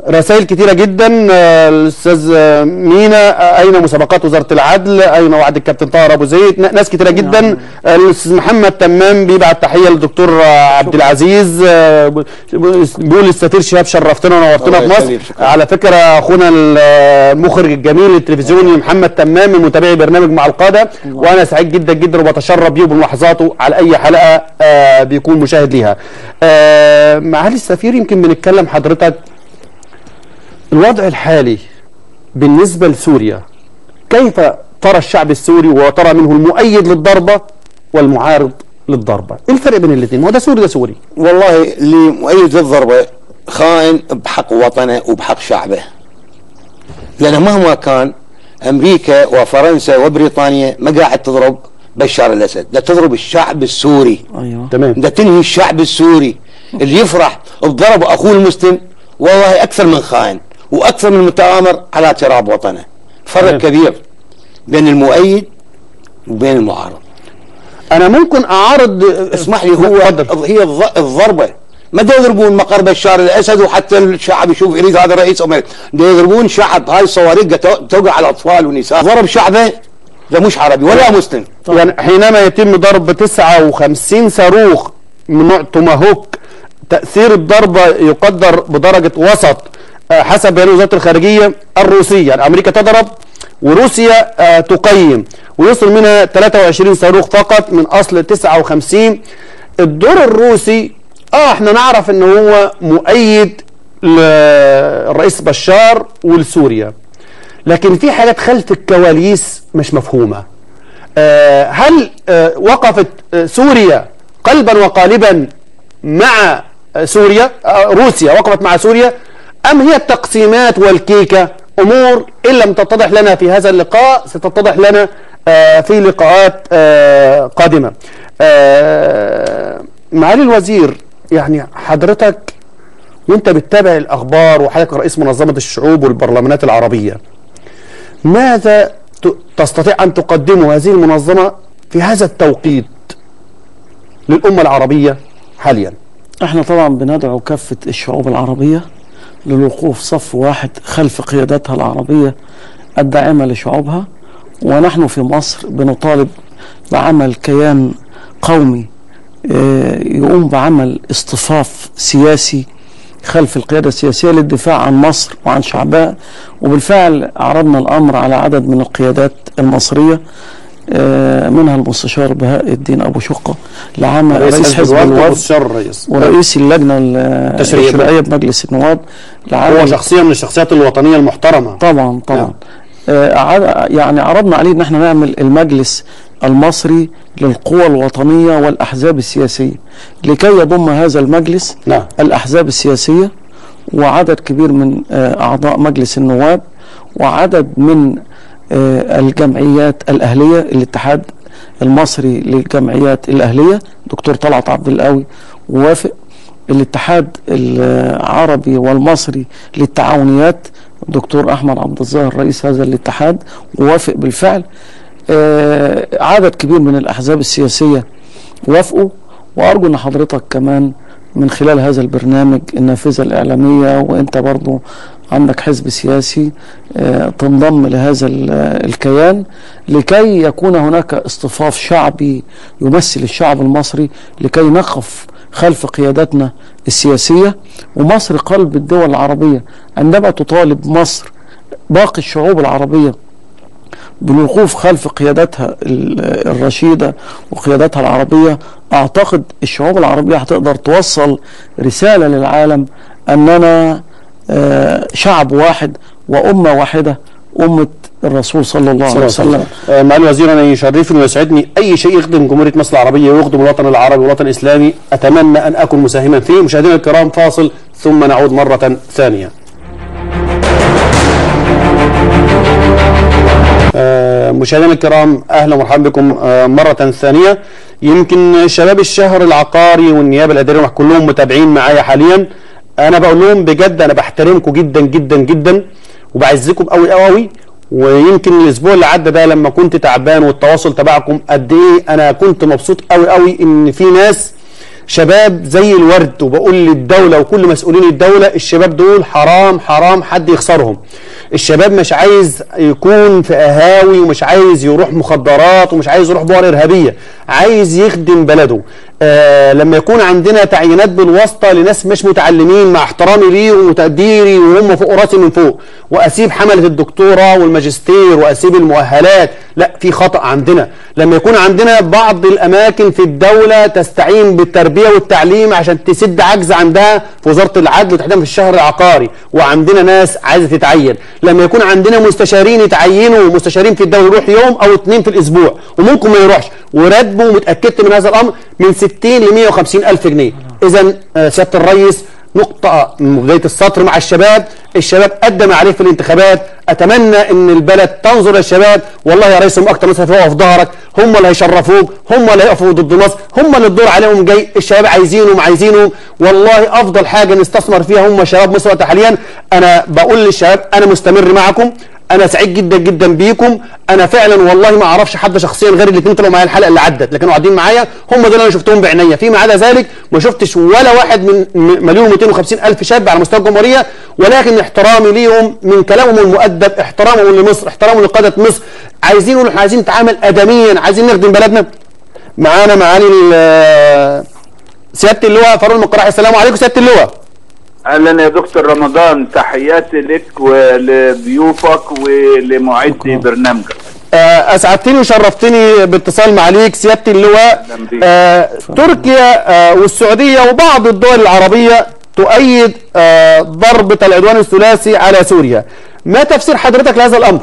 رسائل كتيرة جدا آه، الأستاذ آه، مينا آه، أين مسابقات وزارة العدل أين وعد الكابتن طاهر أبو زيد ن- ناس كتيرة جدا آه، الأستاذ محمد تمام بيبعت تحية للدكتور آه، عبد العزيز آه، ب- بيقول السفير شهاب شرفتنا ونورتنا الله في مصر يخليك، شكرا. على فكرة أخونا المخرج الجميل التلفزيوني محمد تمام من متابعي برنامج مع القادة وأنا سعيد جدا جدا وبتشرف بيه بملاحظاته على أي حلقة آه، بيكون مشاهد ليها آه، معالي السفير يمكن بنتكلم حضرتك الوضع الحالي بالنسبة لسوريا كيف ترى الشعب السوري وترى منه المؤيد للضربة والمعارض للضربة ايه الفرق بين الاثنين ما هو ده سوري ده سوري والله اللي مؤيد للضربة خائن بحق وطنه وبحق شعبه لأنه مهما كان أمريكا وفرنسا وبريطانيا ما قاعد تضرب بشار الأسد ده تضرب الشعب السوري ايوه تمام ده تنهي الشعب السوري اللي يفرح بضرب أخوه المسلم والله أكثر من خائن وأكثر من متآمر على تراب وطنه فرق تمام. كبير بين المؤيد وبين المعارض انا ممكن اعارض اسمح لي هو اتفضل. هي الض- الضربه ما دا يضربون مقر بشار الاسد وحتى الشعب يشوف يريد هذا رئيس امريكا دا يضربون شعب هاي الصواريخ تو- توقع على الاطفال والنساء ضرب شعبه ده مش عربي ولا مسلم يعني حينما يتم ضرب 59 صاروخ من نوع توماهوك تأثير الضربة يقدر بدرجة وسط آه، حسب بيان وزارة الخارجية الروسية يعني أمريكا تضرب وروسيا آه، تقيم ويصل منها 23 صاروخ فقط من أصل 59 الدور الروسي اه احنا نعرف ان هو مؤيد للرئيس بشار ولسوريا لكن في حاجات خلف الكواليس مش مفهومة آه، هل آه، وقفت آه، سوريا قلبا وقالبا مع آه، سوريا آه، روسيا وقفت مع سوريا أم هي التقسيمات والكيكة أمور إن لم تتضح لنا في هذا اللقاء ستتضح لنا آه، في لقاءات آه، قادمة آه، معالي الوزير يعني حضرتك وانت بتتابع الأخبار وحضرتك رئيس منظمة الشعوب والبرلمانات العربية ماذا ت- تستطيع أن تقدمه هذه المنظمة في هذا التوقيت للأمة العربية حاليا احنا طبعا بندعو كافة الشعوب العربية للوقوف صف واحد خلف قياداتها العربية الداعمة لشعوبها ونحن في مصر بنطالب بعمل كيان قومي آه، يقوم بعمل اصطفاف سياسي خلف القيادة السياسية للدفاع عن مصر وعن شعبها وبالفعل عرضنا الأمر على عدد من القيادات المصرية آه، منها المستشار بهاء الدين أبو شقة لعمل رئيس حزب الوفد مستشار الرئيس ورئيس اللجنة تشريعية. التشريعية بمجلس النواب هو لعمل شخصية من الشخصيات الوطنية المحترمة طبعا طبعا نعم. آه عد- يعني عرضنا عليه ان احنا نعمل المجلس المصري للقوى الوطنية والأحزاب السياسية لكي يضم هذا المجلس نعم. الأحزاب السياسية وعدد كبير من آه أعضاء مجلس النواب وعدد من آه الجمعيات الأهلية الاتحاد المصري للجمعيات الأهلية دكتور طلعت عبد القوي ووافق الاتحاد العربي والمصري للتعاونيات الدكتور احمد عبد الظاهر رئيس هذا الاتحاد ووافق بالفعل آه، عدد كبير من الاحزاب السياسيه وافقوا وارجو ان حضرتك كمان من خلال هذا البرنامج النافذه الاعلاميه وانت برضو عندك حزب سياسي آه، تنضم لهذا ال- الكيان لكي يكون هناك اصطفاف شعبي يمثل الشعب المصري لكي نقف خلف قياداتنا السياسية ومصر قلب الدول العربية عندما تطالب مصر باقي الشعوب العربية بالوقوف خلف قياداتها ال- الرشيدة وقياداتها العربية أعتقد الشعوب العربية هتقدر توصل رسالة للعالم أننا آه، شعب واحد وأمة واحدة أمة الرسول صلى الله عليه وسلم آه، معالي الوزير انا يشرفني ويسعدني اي شيء يخدم جمهوريه مصر العربيه ويخدم الوطن العربي والوطن الاسلامي اتمنى ان اكون مساهما فيه مشاهدينا الكرام فاصل ثم نعود مره ثانيه آه، مشاهدينا الكرام اهلا ومرحبا بكم آه، مره ثانيه يمكن شباب الشهر العقاري والنيابه الاداريه كلهم متابعين معايا حاليا انا بقول لهم بجد انا بحترمكم جدا جدا جدا وبعزكم قوي قوي قوي ويمكن الاسبوع اللي عدى ده لما كنت تعبان والتواصل تبعكم قد ايه انا كنت مبسوط قوي قوي ان في ناس شباب زي الورد وبقول للدولة وكل مسؤولين الدولة الشباب دول حرام حرام حد يخسرهم الشباب مش عايز يكون في قهاوي ومش عايز يروح مخدرات ومش عايز يروح بؤر إرهابية عايز يخدم بلده آه لما يكون عندنا تعيينات بالواسطة لناس مش متعلمين مع احترامي ليهم وتقديري وهم فوق راسي من فوق واسيب حملة الدكتوراه والماجستير واسيب المؤهلات لا في خطأ عندنا لما يكون عندنا بعض الاماكن في الدولة تستعين بالتربية والتعليم عشان تسد عجز عندها في وزارة العدل وتحديدا في الشهر العقاري وعندنا ناس عايزة تتعين لما يكون عندنا مستشارين يتعينوا مستشارين في الدولة يروح يوم او اتنين في الاسبوع وممكن ما يروحش وراتبه ومتأكدت من هذا الامر من 60 ل 150 الف جنيه اذا آه، سيادة الرئيس نقطة من بداية السطر مع الشباب الشباب قدم عليه في الانتخابات أتمنى أن البلد تنظر للشباب والله يا ريس هم أكتر ناس هيقفوا في ظهرك هم اللي هيشرفوك هم اللي هيقفوا ضد مصر هم اللي الدور عليهم جاي الشباب عايزينهم عايزينهم والله أفضل حاجة نستثمر فيها هم شباب مصر وقت حاليا أنا بقول للشباب أنا مستمر معكم انا سعيد جدا جدا بيكم انا فعلا والله ما اعرفش حد شخصيا غير الاثنين طلعوا معايا الحلقه اللي عدت لكن قاعدين معايا هم دول انا شفتهم بعينيا فيما عدا ذلك ما شفتش ولا واحد من م- مليون 250 الف شاب على مستوى الجمهوريه ولكن احترامي ليهم من كلامهم المؤدب احترامهم لمصر احترامهم لقاده مصر عايزين يقولوا احنا عايزين نتعامل ادميا عايزين نخدم بلدنا معانا معالي ال- سياده اللواء فاروق المقراحي السلام عليكم سياده اللواء اهلا يا دكتور رمضان تحياتي لك ولضيوفك ولمعدي برنامجك آه، اسعدتني وشرفتني باتصال معاليك سياده اللواء أهلاً بيك. آه، تركيا آه، والسعوديه وبعض الدول العربيه تؤيد آه، ضربه العدوان الثلاثي على سوريا ما تفسير حضرتك لهذا الامر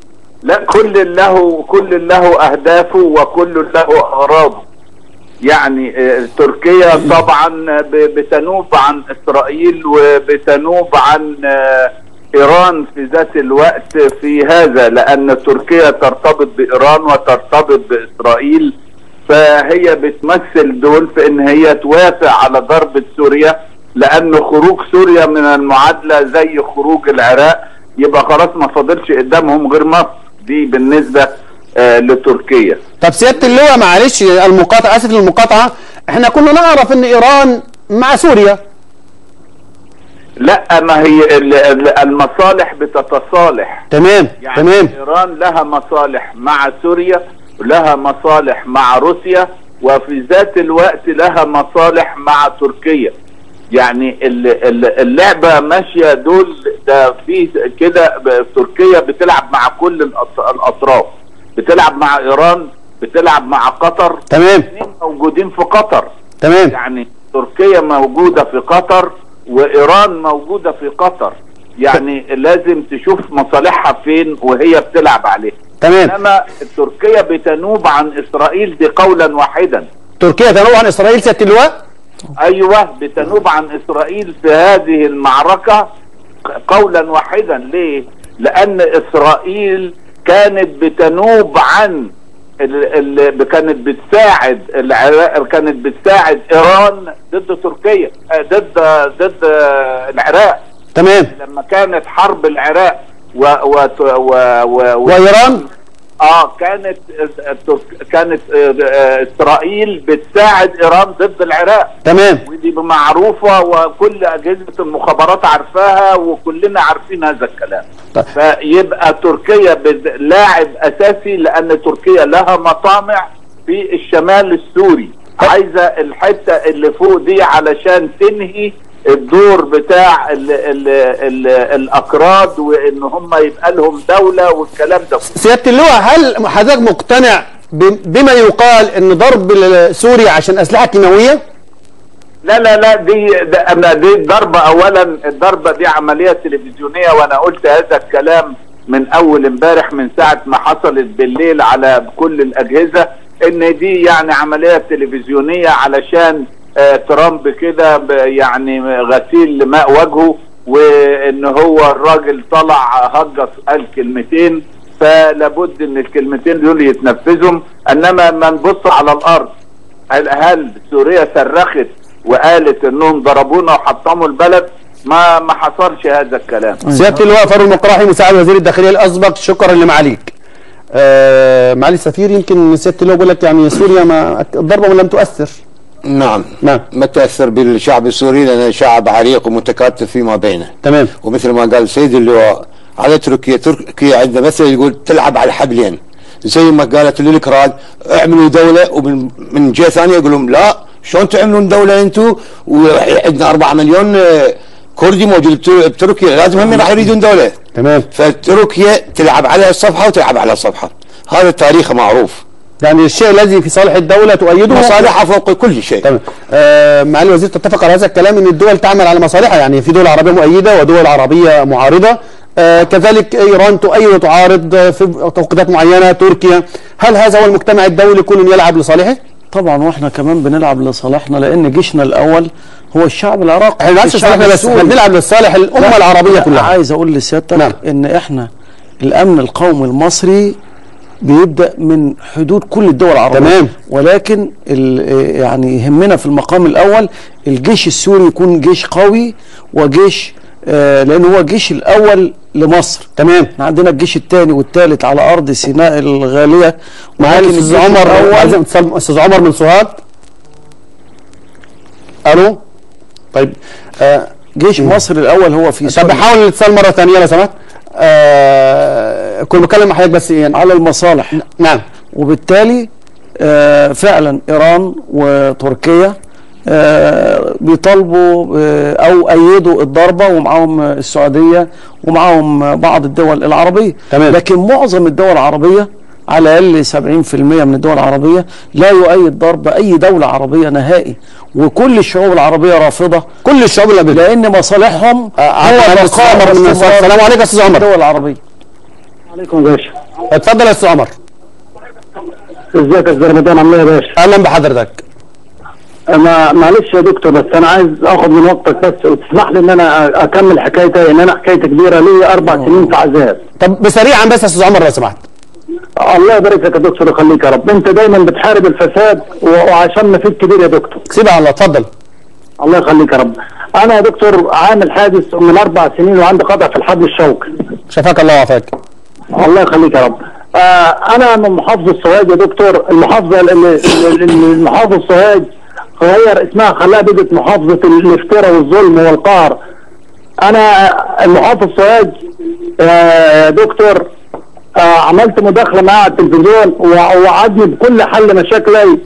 لا كل له كل له اهدافه وكل له اغراضه يعني آه، تركيا طبعا ب- بتنوب عن اسرائيل وبتنوب عن آه، ايران في ذات الوقت في هذا لان تركيا ترتبط بايران وترتبط باسرائيل فهي بتمثل دول في ان هي توافق على ضرب سوريا لان خروج سوريا من المعادله زي خروج العراق يبقى خلاص ما فاضلش قدامهم غير مصر دي بالنسبه آه لتركيا طب سياده اللواء معلش المقاطعه اسف للمقاطعه احنا كنا نعرف ان ايران مع سوريا لا ما هي ال- ال- المصالح بتتصالح تمام يعني تمام ايران لها مصالح مع سوريا ولها مصالح مع روسيا وفي ذات الوقت لها مصالح مع تركيا يعني ال- ال- اللعبه ماشيه دول ده في كده ب- تركيا بتلعب مع كل الأط- الاطراف بتلعب مع ايران بتلعب مع قطر تمام الاثنين موجودين في قطر تمام يعني تركيا موجودة في قطر وإيران موجودة في قطر يعني لازم تشوف مصالحها فين وهي بتلعب عليه تمام إنما تركيا بتنوب عن إسرائيل دي قولا واحدا تركيا تنوب عن اسرائيل سياده اللواء أيوة بتنوب عن إسرائيل في هذه المعركة قولا واحدا ليه لأن إسرائيل كانت بتنوب عن ال ال كانت بتساعد العراق كانت بتساعد ايران ضد تركيا آه، ضد ضد آه، العراق تمام لما كانت حرب العراق و و و و و وايران اه كانت الترك- كانت آه، آه، اسرائيل بتساعد ايران ضد العراق تمام ودي معروفه وكل اجهزه المخابرات عارفاها وكلنا عارفين هذا الكلام طيب. فيبقى تركيا بد- لاعب اساسي لان تركيا لها مطامع في الشمال السوري عايزه الحته اللي فوق دي علشان تنهي الدور بتاع ال ال ال الاكراد وان هم يبقى لهم دوله والكلام ده سياده اللواء هل حضرتك مقتنع ب- بما يقال ان ضرب ال- سوريا عشان اسلحه كيماويه لا لا لا دي ده أنا دي ضربة أولا الضربة دي عملية تلفزيونية وأنا قلت هذا الكلام من أول امبارح من ساعة ما حصلت بالليل على كل الأجهزة إن دي يعني عملية تلفزيونية علشان آه ترامب كده ب- يعني غسيل لماء وجهه وإن هو الراجل طلع هجس قال كلمتين فلابد إن الكلمتين دول يتنفذهم إنما ما نبص على الأرض هل هل سوريا صرخت وقالت انهم ضربونا وحطموا البلد ما ما حصلش هذا الكلام سياده اللواء فاروق المقراحي مساعد وزير الداخليه الاسبق شكرا لمعاليك آه معالي السفير يمكن سياده اللواء بيقول لك يعني سوريا ما الضربه لم تؤثر نعم نعم. ما تاثر بالشعب السوري لانه شعب عريق ومتكاتف فيما بينه تمام ومثل ما قال سيد اللواء على تركيا تركيا عندها مثل يقول تلعب على الحبلين زي ما قالت للكراد اعملوا دوله ومن من جهه ثانيه يقول لهم لا شلون تعملون دوله انتم وعندنا 4 مليون آه، كردي موجود بتر- بتركيا لازم هم راح يريدون دوله تمام فتركيا تلعب على الصفحه وتلعب على الصفحه هذا التاريخ معروف يعني الشيء الذي في صالح الدولة تؤيده مصالحها فوق كل شيء تمام آه معالي الوزير تتفق على هذا الكلام ان الدول تعمل على مصالحها يعني في دول عربيه مؤيده ودول عربيه معارضه آه كذلك ايران تؤيد وتعارض آه، في توقيتات معينه تركيا هل هذا هو المجتمع الدولي كل يلعب لصالحه؟ طبعا واحنا كمان بنلعب لصالحنا لان جيشنا الاول هو الشعب العراقي احنا بنلعبش الشعب لصالحنا بس احنا السوري. بنلعب لصالح الامه لا، العربيه لا، كلها عايز اقول لسيادتك نعم. ان احنا الامن القومي المصري بيبدا من حدود كل الدول العربيه تمام. ولكن ال- يعني يهمنا في المقام الاول الجيش السوري يكون جيش قوي وجيش آه، لان هو الجيش الاول لمصر تمام احنا عندنا الجيش الثاني والثالث على ارض سيناء الغاليه معالي ولكن الاستاذ الجيش عمر الأول- عايز اتصال استاذ عمر من سوهاج الو طيب آه جيش مصر الاول هو في طب سوريا حاول الاتصال مره ثانيه لو سمحت آه كنت بتكلم مع حضرتك بس يعني على المصالح نعم وبالتالي آه، فعلا ايران وتركيا آه، بيطالبوا آه، او ايدوا الضربه ومعاهم آه، السعوديه ومعاهم آه، بعض الدول العربيه تمام. لكن معظم الدول العربيه على الاقل 70% من الدول العربيه لا يؤيد ضرب اي دوله عربيه نهائي وكل الشعوب العربيه رافضه كل الشعوب اللي قبل لان مصالحهم آه، عفواً، أستاذ عمر من واستمرار السلام عليكم يا أستاذ عمر. الدول العربيه عليكم يا باشا اتفضل يا استاذ عمر ازيك يا استاذ رمضان عامل ايه يا باشا اهلا بحضرتك انا معلش يا دكتور بس انا عايز اخد من وقتك بس وتسمح لي ان انا اكمل حكايتي ان انا حكايتي كبيره لي اربع سنين في عذاب طب بسريعا بس يا استاذ عمر لو سمحت الله يبارك لك يا دكتور يخليك يا رب انت دايما بتحارب الفساد و- وعشان نفيد كبير يا دكتور سيبها على الله اتفضل الله يخليك يا رب انا يا دكتور عامل حادث من اربع سنين وعندي قطع في الحبل الشوكي شفاك الله وعافاك الله يخليك يا رب آه انا من محافظه السوهاج يا دكتور المحافظه اللي اللي- اللي المحافظه السوهاج غير اسمها خلاها بقت محافظه الافتراء والظلم والقهر انا المحافظ السوهاج آه يا دكتور آه عملت مداخله معاه على التلفزيون ووعدني بكل حل مشاكلي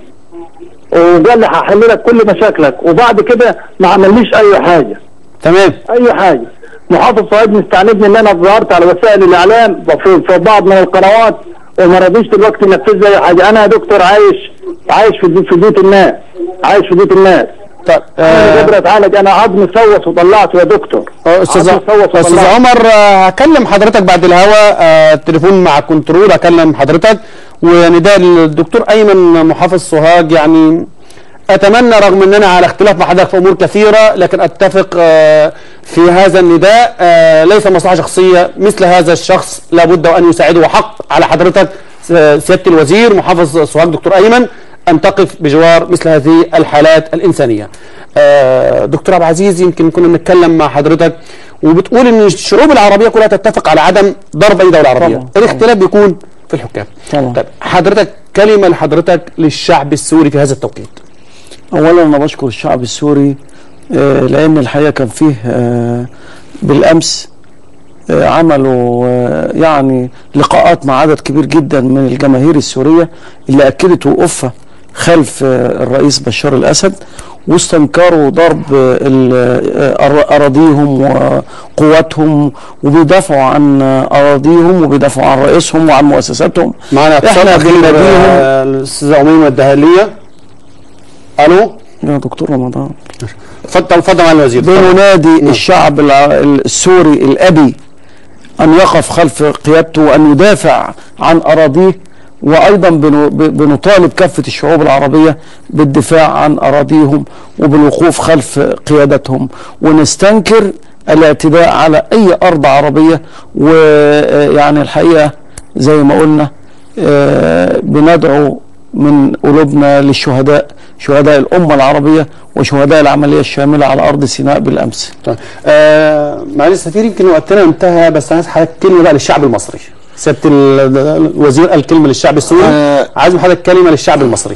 وقال لي هحل لك كل مشاكلك وبعد كده ما عمليش اي حاجه تمام اي حاجه محافظ سوهاج مستعندني ان انا ظهرت على وسائل الاعلام وفي في بعض من القنوات وما رضيش دلوقتي ينفذ لي اي حاجه انا يا دكتور عايش عايش في بيوت- في بيوت الناس عايش في بيوت الناس طيب انا آه قادر اتعالج انا عظمي سوس وطلعته يا دكتور استاذ عظمي سوس استاذ وطلعته عمر آه، هكلم حضرتك بعد الهوا آه، التليفون مع كنترول هكلم حضرتك ونداء الدكتور ايمن محافظ سوهاج يعني اتمنى رغم اننا على اختلاف مع حضرتك في امور كثيره لكن اتفق آه، في هذا النداء آه، ليس مصلحه شخصيه مثل هذا الشخص لابد وان يساعده وحق على حضرتك آه، سياده الوزير محافظ سوهاج دكتور ايمن ان تقف بجوار مثل هذه الحالات الانسانيه. آه، دكتور عبد العزيز يمكن كنا بنتكلم مع حضرتك وبتقول ان الشعوب العربيه كلها تتفق على عدم ضرب اي دوله عربيه، طبعاً. الاختلاف بيكون في الحكام. طبعاً. طيب حضرتك كلمه لحضرتك للشعب السوري في هذا التوقيت. اولا انا بشكر الشعب السوري آه، لان الحقيقه كان فيه آه، بالامس آه، عملوا آه، يعني لقاءات مع عدد كبير جدا من الجماهير السوريه اللي اكدت وقوفها خلف آه، الرئيس بشار الاسد واستنكروا ضرب آه، ال- آه، أر- اراضيهم وقواتهم وبيدافعوا عن آه، اراضيهم وبيدافعوا عن رئيسهم وعن مؤسساتهم معنا اتصال احنا اخير بنناديهم آه، الاستاذه اميمه الدهاليه. الو يا دكتور رمضان اتفضل اتفضل مع الوزير. اتفضل. بننادي الشعب الع- السوري الأبي أن يقف خلف قيادته وأن يدافع عن أراضيه وأيضا بن- ب- بنطالب كافة الشعوب العربية بالدفاع عن أراضيهم وبالوقوف خلف قيادتهم ونستنكر الاعتداء على أي أرض عربية ويعني الحقيقة زي ما قلنا آه، بندعو من قلوبنا للشهداء شهداء الأمة العربية وشهداء العملية الشاملة على أرض سيناء بالأمس طيب آه معالي السفير يمكن وقتنا انتهى بس انا عايز حضرتك كلمه بقى للشعب المصري سياده ال- الوزير قال كلمه للشعب السوري آه. عايز من حضرتك كلمه للشعب المصري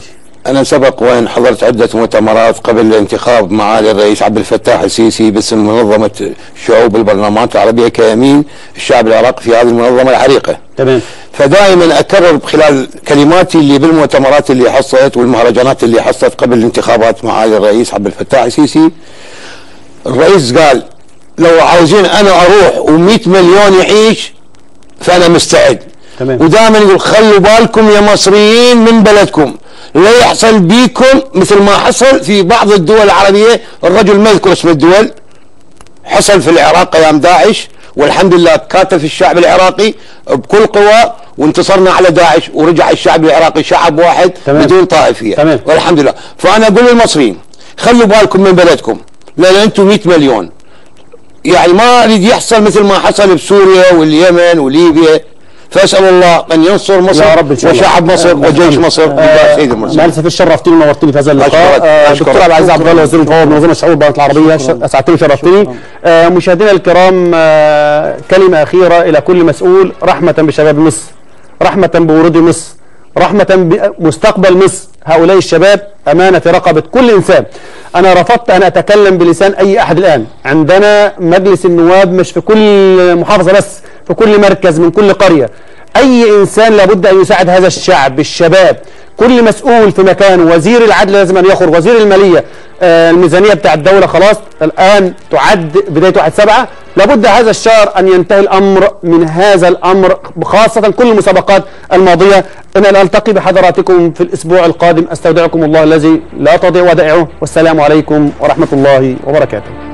أنا سبق وأن حضرت عدة مؤتمرات قبل انتخاب معالي الرئيس عبد الفتاح السيسي باسم منظمة شعوب البرلمانات العربية كيمين الشعب العراقي في هذه المنظمة العريقة تمام فدائما أكرر خلال كلماتي اللي بالمؤتمرات اللي حصلت والمهرجانات اللي حصلت قبل انتخابات معالي الرئيس عبد الفتاح السيسي الرئيس قال لو عاوزين أنا أروح و100 مليون يعيش فأنا مستعد تمام. ودائما يقول خلوا بالكم يا مصريين من بلدكم لا يحصل بيكم مثل ما حصل في بعض الدول العربية الرجل ما يذكر اسم الدول حصل في العراق ايام داعش والحمد لله كاتف الشعب العراقي بكل قوة وانتصرنا على داعش ورجع الشعب العراقي شعب واحد تمام. بدون طائفية تمام. والحمد لله فأنا أقول للمصريين خلوا بالكم من بلدكم لأن أنتم 100 مليون يعني ما اريد يحصل مثل ما حصل بسوريا واليمن وليبيا فاسال الله ان ينصر مصر يا رب إن شاء الله. وشعب مصر آه، وجيش آه، مصر آه، بالله سيد مع المرسلين الاسف شرفتني ونورتني في هذا اللقاء أشكرك. آه، أشكرك. دكتور عبد العزيز عبد الله وزير القوى بمنظمه الشعوب البلد العربيه ش- اسعدتني وشرفتني آه، مشاهدينا الكرام آه، كلمه اخيره الى كل مسؤول رحمه بشباب مصر رحمه بورود مصر رحمه بمستقبل مصر هؤلاء الشباب امانه في رقبه كل انسان انا رفضت ان اتكلم بلسان اي احد الان عندنا مجلس النواب مش في كل محافظه بس في كل مركز من كل قريه اي انسان لابد ان يساعد هذا الشعب الشباب كل مسؤول في مكانه وزير العدل لازم ان يخرج وزير الماليه آه الميزانيه بتاع الدوله خلاص الان تعد بدايه 1 7 لابد هذا الشهر ان ينتهي الامر من هذا الامر خاصه كل المسابقات الماضيه انا التقي بحضراتكم في الاسبوع القادم استودعكم الله الذي لا تضيع ودائعه والسلام عليكم ورحمه الله وبركاته